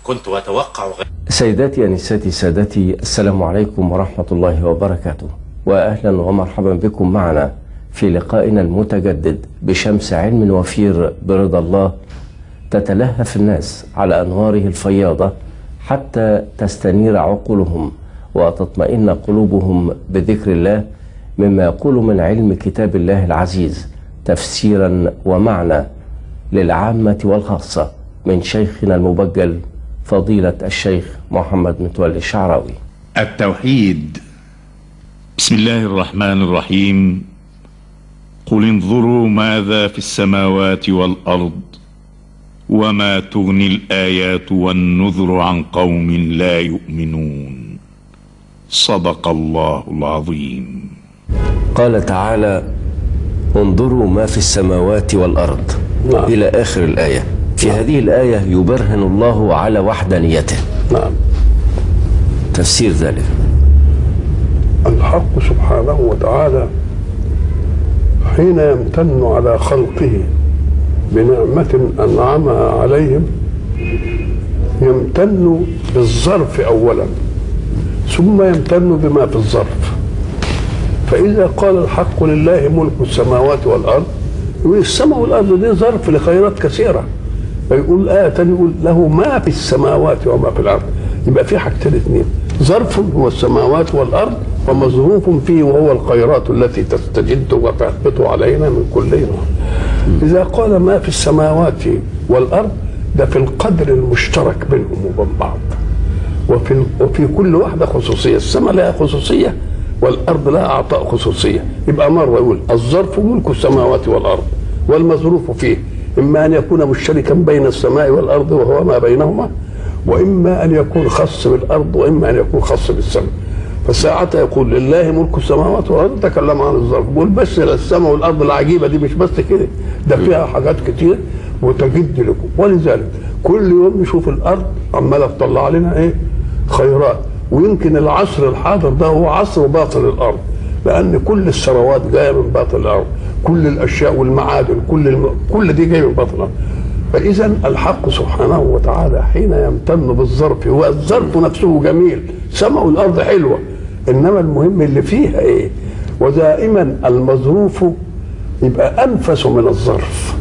كنت أتوقع غير سيداتي أنساتي سادتي السلام عليكم ورحمة الله وبركاته وأهلا ومرحبا بكم معنا في لقائنا المتجدد بشمس علم وفير برضا الله تتلهف الناس على أنواره الفياضة حتى تستنير عقولهم وتطمئن قلوبهم بذكر الله مما يقول من علم كتاب الله العزيز تفسيرا ومعنى للعامة والخاصة من شيخنا المبجل فضيلة الشيخ محمد متولي الشعراوي التوحيد بسم الله الرحمن الرحيم قل انظروا ماذا في السماوات والارض وما تغني الايات والنذر عن قوم لا يؤمنون صدق الله العظيم قال تعالى انظروا ما في السماوات والأرض نعم. إلى آخر الآية في هذه الآية يبرهن الله على وحدانيته نعم تفسير ذلك الحق سبحانه وتعالى حين يمتن على خلقه بنعمة أنعمها عليهم يمتن بالظرف أولا ثم يمتن بما في الظرف فإذا قال الحق لله ملك السماوات والأرض يقول السماء والأرض دي ظرف لخيرات كثيرة فيقول آية تانية يقول له ما في السماوات وما في الأرض يبقى في حاجتين اثنين ظرف هو السماوات والأرض ومظروف فيه وهو الخيرات التي تستجد وتهبط علينا من كل نوع إذا قال ما في السماوات والأرض ده في القدر المشترك بينهم وبين بعض وفي وفي كل واحده خصوصيه السماء لها خصوصيه والارض لها اعطاء خصوصيه يبقى مره يقول الظرف ملك السماوات والارض والمظروف فيه اما ان يكون مشتركا بين السماء والارض وهو ما بينهما واما ان يكون خاص بالارض واما ان يكون خاص بالسماء فساعتها يقول لله ملك السماوات والارض تكلم عن الظرف بيقول بس السماء والارض العجيبه دي مش بس كده ده فيها حاجات كتير وتجد لكم ولذلك كل يوم نشوف الارض عماله تطلع لنا ايه خيرات ويمكن العصر الحاضر ده هو عصر باطل الارض لان كل الثروات جايه من باطل الارض كل الاشياء والمعادن كل الم... كل دي جايه من باطل الارض فاذا الحق سبحانه وتعالى حين يمتن بالظرف هو الظرف نفسه جميل سماء الارض حلوه انما المهم اللي فيها ايه ودائما المظروف يبقى انفس من الظرف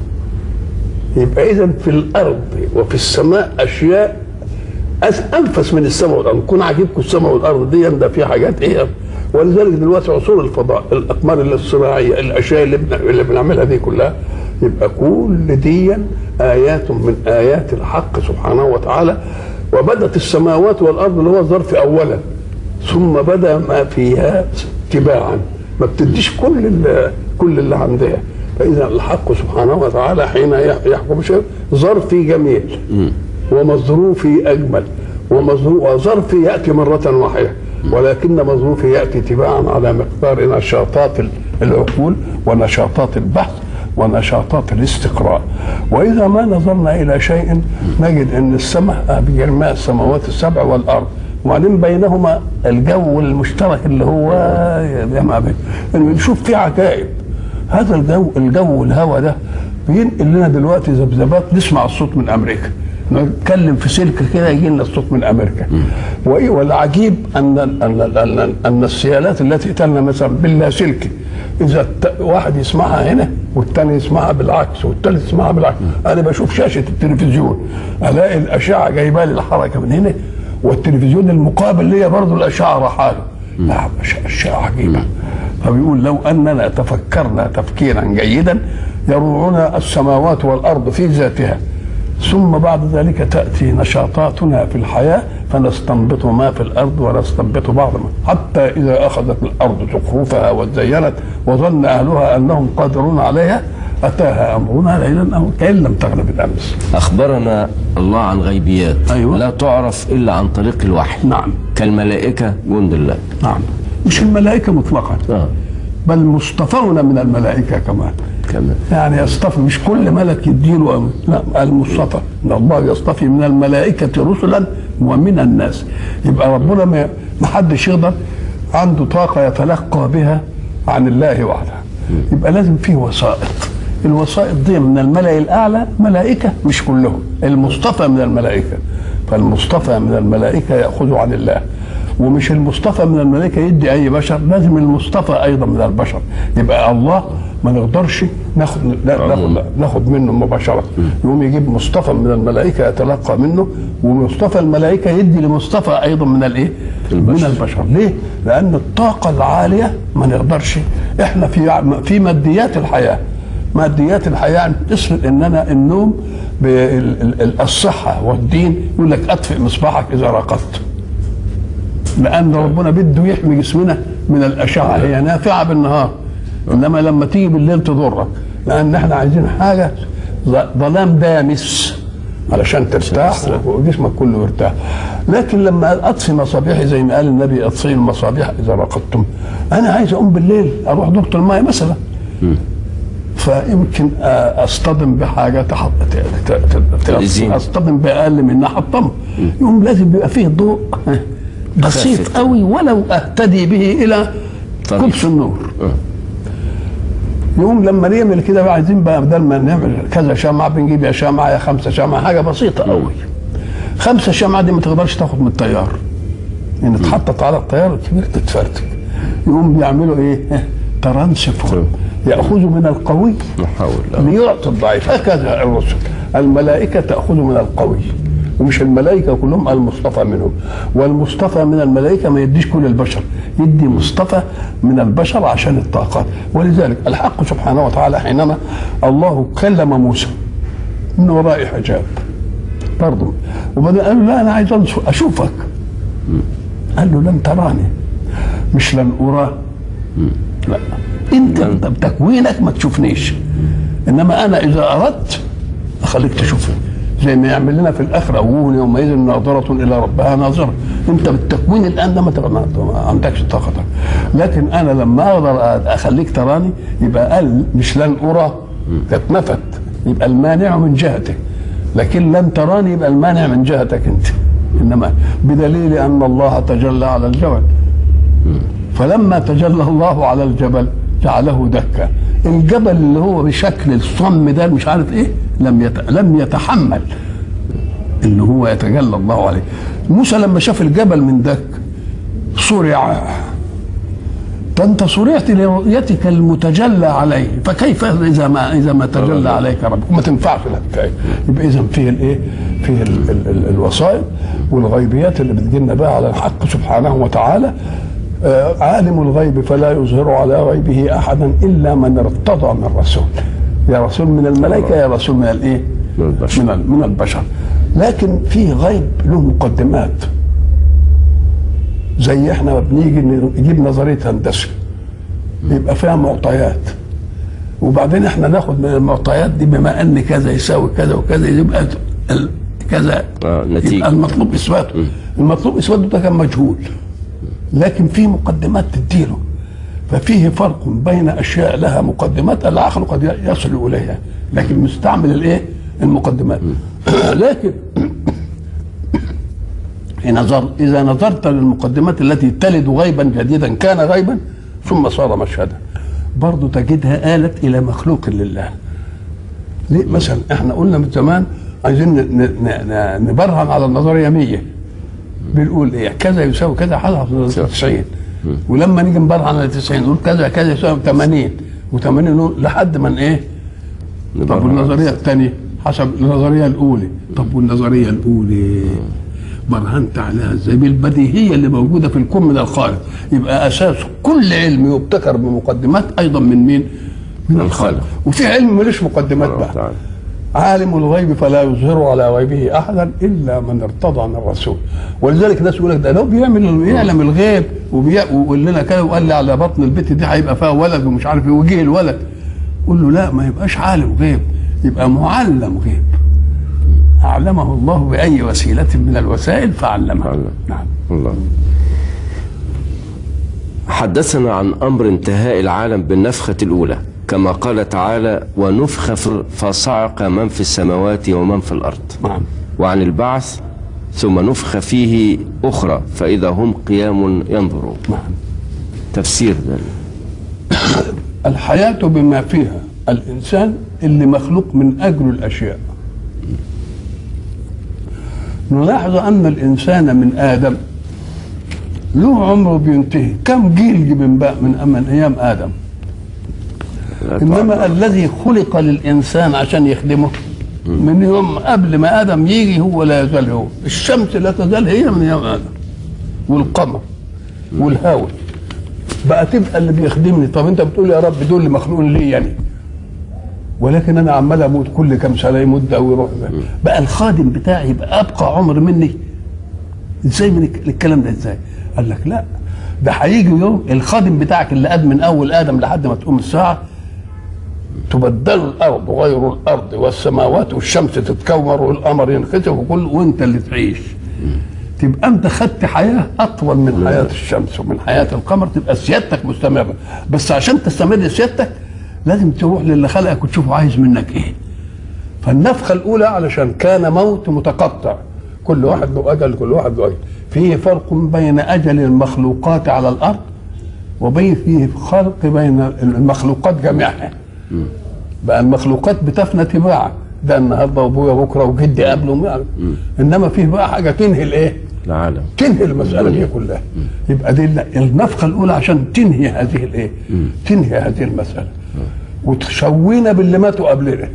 يبقى اذا في الارض وفي السماء اشياء أس- انفس من السماء والارض كون عاجبكم السماء والارض دي ده في حاجات ايه ولذلك دلوقتي عصور الفضاء الاقمار الصناعيه الاشياء اللي, بن... اللي بنعملها دي كلها يبقى كل دي ايات من ايات الحق سبحانه وتعالى وبدت السماوات والارض اللي هو الظرف اولا ثم بدا ما فيها تباعا ما بتديش كل اللي كل اللي عندها فاذا الحق سبحانه وتعالى حين يحكم شيء ظرفي جميل ومظروفي اجمل ومظروف وظرفي ياتي مره واحده ولكن مظروفي ياتي تباعا على مقدار نشاطات العقول ونشاطات البحث ونشاطات الاستقراء واذا ما نظرنا الى شيء نجد ان السماء بجميع السماوات السبع والارض وبعدين بينهما الجو المشترك اللي هو جمع بين يعني بنشوف فيه عجائب هذا الجو الجو الهواء ده بينقل لنا دلوقتي ذبذبات نسمع الصوت من امريكا نتكلم في سلك كده يجي لنا الصوت من امريكا وايه والعجيب ان ان ان, أن السيالات التي تلنا مثلا باللاسلكي اذا الت- واحد يسمعها هنا والثاني يسمعها بالعكس والثالث يسمعها بالعكس انا بشوف شاشه التلفزيون الاقي الاشعه جايبه لي الحركه من هنا والتلفزيون المقابل ليا برضه الاشعه راحاله لا أش- اشياء عجيبه فبيقول لو اننا تفكرنا تفكيرا جيدا يروعنا السماوات والارض في ذاتها ثم بعد ذلك تأتي نشاطاتنا في الحياة فنستنبط ما في الأرض ونستنبط بعض ما حتى إذا أخذت الأرض زخرفها وزينت وظن أهلها أنهم قادرون عليها أتاها أمرنا ليلا أو كأن لم تغلب الأمس أخبرنا الله عن غيبيات أيوة. لا تعرف إلا عن طريق الوحي نعم كالملائكة جند الله نعم مش الملائكة مطلقا آه. بل مصطفون من الملائكة كمان كمان يعني يصطفي مش كل ملك يديله أمر لا المصطفى ان الله يصطفي من الملائكه رسلا ومن الناس يبقى ربنا ما ما حدش يقدر عنده طاقه يتلقى بها عن الله وحده يبقى لازم فيه وسائط الوسائط دي من الملأ الاعلى ملائكه مش كلهم المصطفى من الملائكه فالمصطفى من الملائكه ياخذ عن الله ومش المصطفى من الملائكه يدي اي بشر لازم المصطفى ايضا من البشر يبقى الله ما نقدرش ناخد لا ناخد, ناخد منه مباشره يقوم يجيب مصطفى من الملائكه يتلقى منه ومصطفى الملائكه يدي لمصطفى ايضا من الايه؟ من البشر ليه؟ لان الطاقه العاليه ما نقدرش احنا في في ماديات الحياه ماديات الحياه تصل اننا النوم بالصحه والدين يقول لك اطفئ مصباحك اذا رقدت لان ربنا بده يحمي جسمنا من الاشعه هي نافعه بالنهار انما لما تيجي بالليل تضرك لان احنا عايزين حاجه ظلام دامس علشان ترتاح وجسمك كله يرتاح لكن لما اطفي مصابيحي زي ما قال النبي اطفئوا المصابيح اذا رقدتم انا عايز اقوم بالليل اروح دورة الماء مثلا فيمكن اصطدم بحاجه تحط اصطدم باقل منها حطمه يقوم لازم يبقى فيه ضوء بسيط قوي ولو اهتدي به الى قدس النور يقوم لما نعمل كده بقى عايزين بقى بدل ما نعمل كذا شمعة بنجيب يا شمعة يا خمسة شمعة حاجة بسيطة قوي خمسة شمعة دي ما تقدرش تاخد من الطيار ان يعني اتحطت على الطيار الكبير تتفرتك يقوم بيعملوا ايه ترانسفور ياخذوا من القوي ليعطي الضعيف هكذا الرسل الملائكه تاخذ من القوي ومش الملائكه كلهم المصطفى منهم والمصطفى من الملائكه ما يديش كل البشر يدي مصطفى من البشر عشان الطاقات ولذلك الحق سبحانه وتعالى حينما الله كلم موسى من وراء حجاب برضه وبعدين قال له لا انا عايز اشوفك قال له لن تراني مش لن اراه لا انت بتكوينك ما تشوفنيش انما انا اذا اردت اخليك تشوفني زي ما يعمل لنا في الاخره وجوه يومئذ ناظره الى ربها ناظره انت بالتكوين الان ده ما عندكش طاقه لكن انا لما اقدر اخليك تراني يبقى قال مش لن ارى اتنفت يبقى المانع من جهتك لكن لن تراني يبقى المانع من جهتك انت انما بدليل ان الله تجلى على الجبل فلما تجلى الله على الجبل جعله دكا الجبل اللي هو بشكل الصم ده مش عارف ايه لم يت... لم يتحمل ان هو يتجلى الله عليه موسى لما شاف الجبل من دك صرع فانت صرعت لرؤيتك المتجلى عليه فكيف اذا ما اذا ما تجلى عليك ربك ما تنفعش لك يبقى اذا فيه الايه فيه ال ال ال الوسائط والغيبيات اللي بتجينا بقى على الحق سبحانه وتعالى آه عالم الغيب فلا يظهر على غيبه احدا الا من ارتضى من رسول يا رسول من الملائكه يا رسول من الايه من البشر من, من البشر لكن فيه غيب له مقدمات زي احنا بنيجي نجيب نظريه هندسه يبقى فيها معطيات وبعدين احنا ناخد من المعطيات دي بما ان كذا يساوي كذا وكذا يبقى كذا آه نتيجة يبقى المطلوب اثباته المطلوب اثباته ده كان مجهول لكن في مقدمات تديله ففيه فرق بين اشياء لها مقدمات العقل قد يصل اليها لكن مستعمل الايه المقدمات لكن نظر اذا نظرت للمقدمات التي تلد غيبا جديدا كان غيبا ثم صار مشهدا برضه تجدها آلت إلى مخلوق لله ليه مثلا احنا قلنا من زمان عايزين نبرهن على النظريه 100 بنقول ايه كذا يساوي كذا حصل 90 ولما نيجي نبرهن على 90 نقول كذا كذا يساوي 80 و80 نقول لحد ما ايه طب والنظريه الثانيه حسب النظريه الاولى طب والنظريه الاولى برهنت عليها ازاي بالبديهيه اللي موجوده في الكون من الخالق يبقى اساس كل علم يبتكر بمقدمات ايضا من مين؟ من الخالق وفي علم ملوش مقدمات بقى عالم الغيب فلا يظهر على غيبه احدا الا من ارتضى من الرسول ولذلك الناس يقول لك ده لو بيعمل يعلم الغيب ويقول لنا كده وقال لي على بطن البيت دي هيبقى فيها ولد ومش عارف ايه وجه الولد قول له لا ما يبقاش عالم غيب يبقى معلم غيب أعلمه الله بأي وسيلة من الوسائل فعلمه علم. نعم الله حدثنا عن أمر انتهاء العالم بالنفخة الأولى كما قال تعالى ونفخ فصعق من في السماوات ومن في الأرض نعم وعن البعث ثم نفخ فيه أخرى فإذا هم قيام ينظرون نعم تفسير ذلك الحياة بما فيها الإنسان اللي مخلوق من أجل الأشياء نلاحظ ان الانسان من ادم له عمره بينتهي كم جيل من بقى من من ايام ادم انما الذي خلق للانسان عشان يخدمه من يوم قبل ما ادم يجي هو لا يزال هو الشمس لا تزال هي من يوم ادم والقمر والهواء بقى تبقى اللي بيخدمني طب انت بتقول يا رب دول اللي مخلوقين لي يعني ولكن انا عمال اموت كل كام سنه يموت ده ويروح ده. بقى الخادم بتاعي يبقى ابقى عمر مني ازاي من الك- الكلام ده ازاي قال لك لا ده هيجي يوم الخادم بتاعك اللي قاد من اول ادم لحد ما تقوم الساعه تبدل الارض غير الارض والسماوات والشمس تتكور والقمر ينخسف وكل وانت اللي تعيش تبقى انت خدت حياه اطول من حياه الشمس ومن حياه القمر تبقى سيادتك مستمره بس عشان تستمر سيادتك لازم تروح للي خلقك وتشوفه عايز منك ايه فالنفخه الاولى علشان كان موت متقطع كل واحد له اجل كل واحد له اجل فيه فرق بين اجل المخلوقات على الارض وبين فيه فرق بين المخلوقات جميعها بقى المخلوقات بتفنى تباعا ده النهارده وابويا بكره وجدي قبله يعني. انما فيه بقى حاجه تنهي الايه؟ العالم تنهي المساله دي كلها يبقى دي النفخه الاولى عشان تنهي هذه الايه؟ تنهي هذه المساله وتشوينا باللي ماتوا قبلنا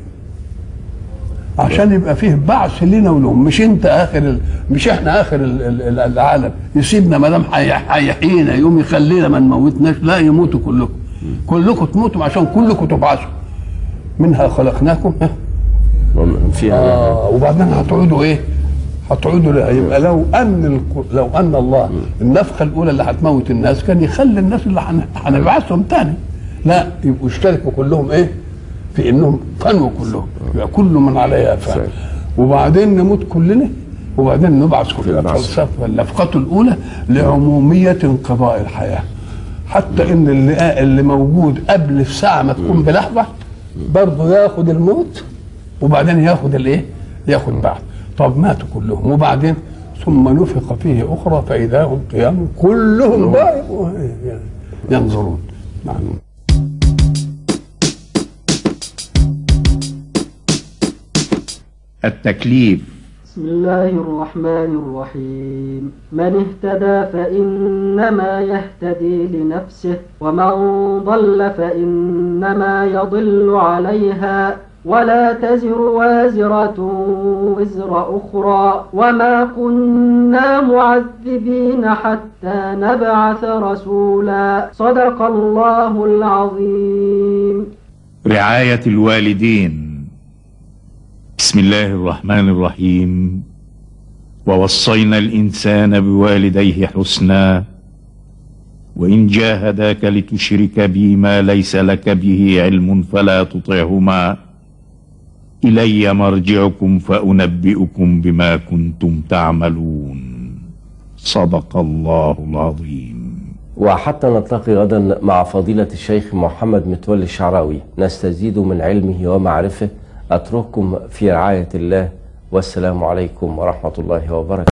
عشان يبقى فيه بعث لنا ولهم مش انت اخر ال... مش احنا اخر ال... ال... العالم يسيبنا ما دام هيحيينا يوم يخلينا ما نموتناش لا يموتوا كلكم كلكم تموتوا عشان كلكم تبعثوا منها خلقناكم ها ومن فيها آه وبعدين هتعودوا ايه؟ هتعودوا لها يبقى لو ان الك- لو ان الله النفخه الاولى اللي هتموت الناس كان يخلي الناس اللي هن- هنبعثهم تاني لا يبقوا اشتركوا كلهم ايه؟ في انهم فنوا كلهم يبقى كل من عليها فان صحيح. وبعدين نموت كلنا وبعدين نبعث كلنا البعث. فلسفه النفخه الاولى لعموميه انقضاء الحياه حتى ان اللي اللي موجود قبل الساعه ما تكون بلحظه برضه ياخد الموت وبعدين ياخد الايه؟ ياخد بعد طب ماتوا كلهم وبعدين ثم نفخ فيه اخرى فاذا هم قيام كلهم بقى يبقوا ينظرون نعم التكليف بسم الله الرحمن الرحيم من اهتدى فإنما يهتدي لنفسه ومن ضل فإنما يضل عليها ولا تزر وازرة وزر أخرى وما كنا معذبين حتى نبعث رسولا صدق الله العظيم رعاية الوالدين بسم الله الرحمن الرحيم ووصينا الإنسان بوالديه حسنا وإن جاهداك لتشرك بي ما ليس لك به علم فلا تطعهما إلي مرجعكم فأنبئكم بما كنتم تعملون صدق الله العظيم وحتى نلتقي غدا مع فضيلة الشيخ محمد متولي الشعراوي نستزيد من علمه ومعرفه أترككم في رعاية الله والسلام عليكم ورحمة الله وبركاته